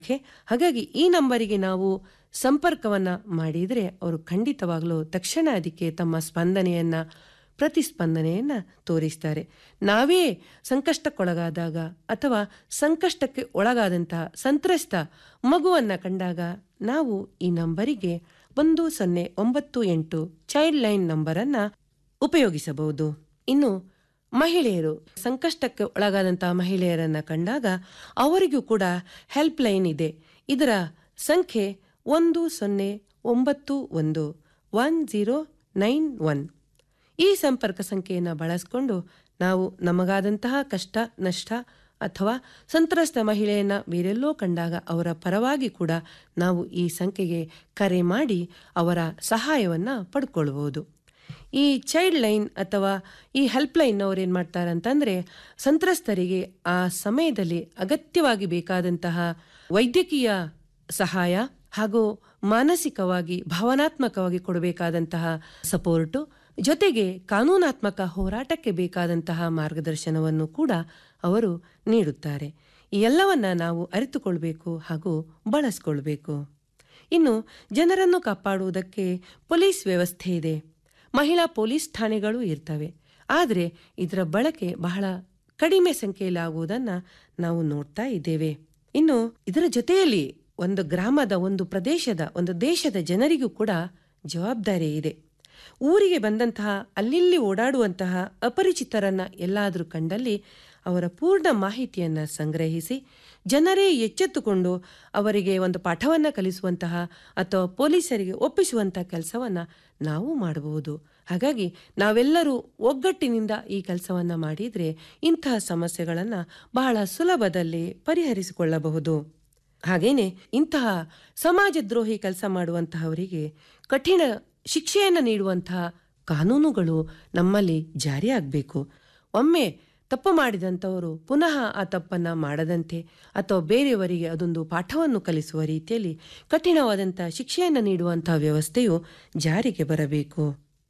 okay ಹಾಗಾಗಿ ಈ ನಂಬರಿಗೆ ನಾವು ಸಂಪರ್ಕವನ್ನ ಮಾಡಿದರೆ ಅವರು ಖಂಡಿತವಾಗಲೂ ತಕ್ಷಣ ಅದಕ್ಕೆ ತಮ್ಮ ಸ್ಪಂದನೆಯನ್ನ ಪ್ರತಿಸ್ಪಂದನೆಯನ್ನ ತೋರಿಸ್ತಾರೆ ನಾವೇ ಸಂಕಷ್ಟಕ್ಕೊಳಗಾದಾಗ ಅಥವಾ ಸಂಕಷ್ಟಕ್ಕೆ ಒಳಗಾದಂತಹ ಸಂತ್ರಸ್ತ ಮಗುವನ್ನ ಕಂಡಾಗ ನಾವು ಈ ನಂಬರಿಗೆ ಒಂದು ಸೊನ್ನೆ ಒಂಬತ್ತು ಎಂಟು ಚೈಲ್ಡ್ ಲೈನ್ ನಂಬರನ್ನ ಉಪಯೋಗಿಸಬಹುದು ಇನ್ನು ಮಹಿಳೆಯರು ಸಂಕಷ್ಟಕ್ಕೆ ಒಳಗಾದಂತಹ ಮಹಿಳೆಯರನ್ನ ಕಂಡಾಗ ಅವರಿಗೂ ಕೂಡ ಹೆಲ್ಪ್ ಲೈನ್ ಇದೆ ಇದರ ಸಂಖ್ಯೆ ಒಂದು ಸೊನ್ನೆ ಒಂಬತ್ತು ಒಂದು ಒನ್ ಜೀರೋ ನೈನ್ ಒನ್ ಈ ಸಂಪರ್ಕ ಸಂಖ್ಯೆಯನ್ನು ಬಳಸಿಕೊಂಡು ನಾವು ನಮಗಾದಂತಹ ಕಷ್ಟ ನಷ್ಟ ಅಥವಾ ಸಂತ್ರಸ್ತ ಮಹಿಳೆಯನ್ನ ಬೇರೆಲ್ಲೋ ಕಂಡಾಗ ಅವರ ಪರವಾಗಿ ಕೂಡ ನಾವು ಈ ಸಂಖ್ಯೆಗೆ ಕರೆ ಮಾಡಿ ಅವರ ಸಹಾಯವನ್ನ ಪಡ್ಕೊಳ್ಬಹುದು ಈ ಚೈಲ್ಡ್ ಲೈನ್ ಅಥವಾ ಈ ಹೆಲ್ಪ್ ಲೈನ್ ಅವ್ರು ಏನು ಮಾಡ್ತಾರೆ ಅಂತಂದ್ರೆ ಸಂತ್ರಸ್ತರಿಗೆ ಆ ಸಮಯದಲ್ಲಿ ಅಗತ್ಯವಾಗಿ ಬೇಕಾದಂತಹ ವೈದ್ಯಕೀಯ ಸಹಾಯ ಹಾಗೂ ಮಾನಸಿಕವಾಗಿ ಭಾವನಾತ್ಮಕವಾಗಿ ಕೊಡಬೇಕಾದಂತಹ ಸಪೋರ್ಟು ಜೊತೆಗೆ ಕಾನೂನಾತ್ಮಕ ಹೋರಾಟಕ್ಕೆ ಬೇಕಾದಂತಹ ಮಾರ್ಗದರ್ಶನವನ್ನು ಕೂಡ ಅವರು ನೀಡುತ್ತಾರೆ ಈ ಎಲ್ಲವನ್ನ ನಾವು ಅರಿತುಕೊಳ್ಬೇಕು ಹಾಗೂ ಬಳಸ್ಕೊಳ್ಬೇಕು ಇನ್ನು ಜನರನ್ನು ಕಾಪಾಡುವುದಕ್ಕೆ ಪೊಲೀಸ್ ವ್ಯವಸ್ಥೆ ಇದೆ ಮಹಿಳಾ ಪೊಲೀಸ್ ಠಾಣೆಗಳು ಇರ್ತವೆ ಆದರೆ ಇದರ ಬಳಕೆ ಬಹಳ ಕಡಿಮೆ ಸಂಖ್ಯೆಯಲ್ಲಿ ಆಗುವುದನ್ನು ನಾವು ನೋಡ್ತಾ ಇದ್ದೇವೆ ಇನ್ನು ಇದರ ಜೊತೆಯಲ್ಲಿ ಒಂದು ಗ್ರಾಮದ ಒಂದು ಪ್ರದೇಶದ ಒಂದು ದೇಶದ ಜನರಿಗೂ ಕೂಡ ಜವಾಬ್ದಾರಿ ಇದೆ ಊರಿಗೆ ಬಂದಂತಹ ಅಲ್ಲಿಲ್ಲಿ ಓಡಾಡುವಂತಹ ಅಪರಿಚಿತರನ್ನ ಎಲ್ಲಾದರೂ ಕಂಡಲ್ಲಿ ಅವರ ಪೂರ್ಣ ಮಾಹಿತಿಯನ್ನು ಸಂಗ್ರಹಿಸಿ ಜನರೇ ಎಚ್ಚೆತ್ತುಕೊಂಡು ಅವರಿಗೆ ಒಂದು ಪಾಠವನ್ನು ಕಲಿಸುವಂತಹ ಅಥವಾ ಪೊಲೀಸರಿಗೆ ಒಪ್ಪಿಸುವಂತಹ ಕೆಲಸವನ್ನು ನಾವು ಮಾಡಬಹುದು ಹಾಗಾಗಿ ನಾವೆಲ್ಲರೂ ಒಗ್ಗಟ್ಟಿನಿಂದ ಈ ಕೆಲಸವನ್ನು ಮಾಡಿದರೆ ಇಂತಹ ಸಮಸ್ಯೆಗಳನ್ನು ಬಹಳ ಸುಲಭದಲ್ಲಿ ಪರಿಹರಿಸಿಕೊಳ್ಳಬಹುದು ಹಾಗೇನೆ ಇಂತಹ ಸಮಾಜದ್ರೋಹಿ ಕೆಲಸ ಮಾಡುವಂತಹವರಿಗೆ ಕಠಿಣ ಶಿಕ್ಷೆಯನ್ನು ನೀಡುವಂತಹ ಕಾನೂನುಗಳು ನಮ್ಮಲ್ಲಿ ಜಾರಿಯಾಗಬೇಕು ಒಮ್ಮೆ ತಪ್ಪು ಮಾಡಿದಂಥವರು ಪುನಃ ಆ ತಪ್ಪನ್ನ ಮಾಡದಂತೆ ಅಥವಾ ಬೇರೆಯವರಿಗೆ ಅದೊಂದು ಪಾಠವನ್ನು ಕಲಿಸುವ ರೀತಿಯಲ್ಲಿ ಕಠಿಣವಾದಂಥ ಶಿಕ್ಷೆಯನ್ನು ನೀಡುವಂತಹ ವ್ಯವಸ್ಥೆಯು ಜಾರಿಗೆ ಬರಬೇಕು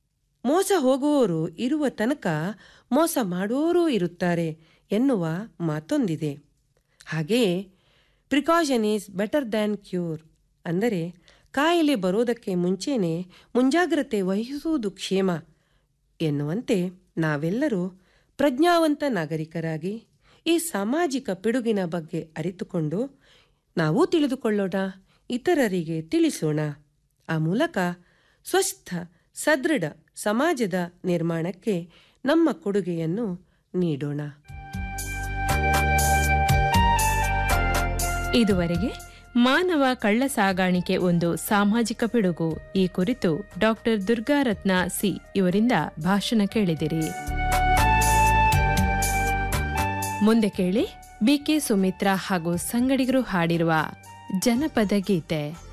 ಮೋಸ ಹೋಗುವವರು ಇರುವ ತನಕ ಮೋಸ ಮಾಡುವವರೂ ಇರುತ್ತಾರೆ ಎನ್ನುವ ಮಾತೊಂದಿದೆ ಹಾಗೆಯೇ precaution is better than cure ಅಂದರೆ ಕಾಯಿಲೆ ಬರೋದಕ್ಕೆ ಮುಂಚೆನೇ ಮುಂಜಾಗ್ರತೆ ವಹಿಸುವುದು ಕ್ಷೇಮ ಎನ್ನುವಂತೆ ನಾವೆಲ್ಲರೂ ಪ್ರಜ್ಞಾವಂತ ನಾಗರಿಕರಾಗಿ ಈ ಸಾಮಾಜಿಕ ಪಿಡುಗಿನ ಬಗ್ಗೆ ಅರಿತುಕೊಂಡು ನಾವು ತಿಳಿದುಕೊಳ್ಳೋಣ ಇತರರಿಗೆ ತಿಳಿಸೋಣ ಆ ಮೂಲಕ ಸ್ವಸ್ಥ ಸದೃಢ ಸಮಾಜದ ನಿರ್ಮಾಣಕ್ಕೆ ನಮ್ಮ ಕೊಡುಗೆಯನ್ನು ನೀಡೋಣ ಇದುವರೆಗೆ ಮಾನವ ಕಳ್ಳ ಸಾಗಾಣಿಕೆ ಒಂದು ಸಾಮಾಜಿಕ ಪಿಡುಗು ಈ ಕುರಿತು ಡಾಕ್ಟರ್ ದುರ್ಗಾರತ್ನ ಸಿ ಇವರಿಂದ ಭಾಷಣ ಕೇಳಿದಿರಿ ಮುಂದೆ ಕೇಳಿ ಬಿಕೆ ಸುಮಿತ್ರಾ ಹಾಗೂ ಸಂಗಡಿಗರು ಹಾಡಿರುವ ಜನಪದ ಗೀತೆ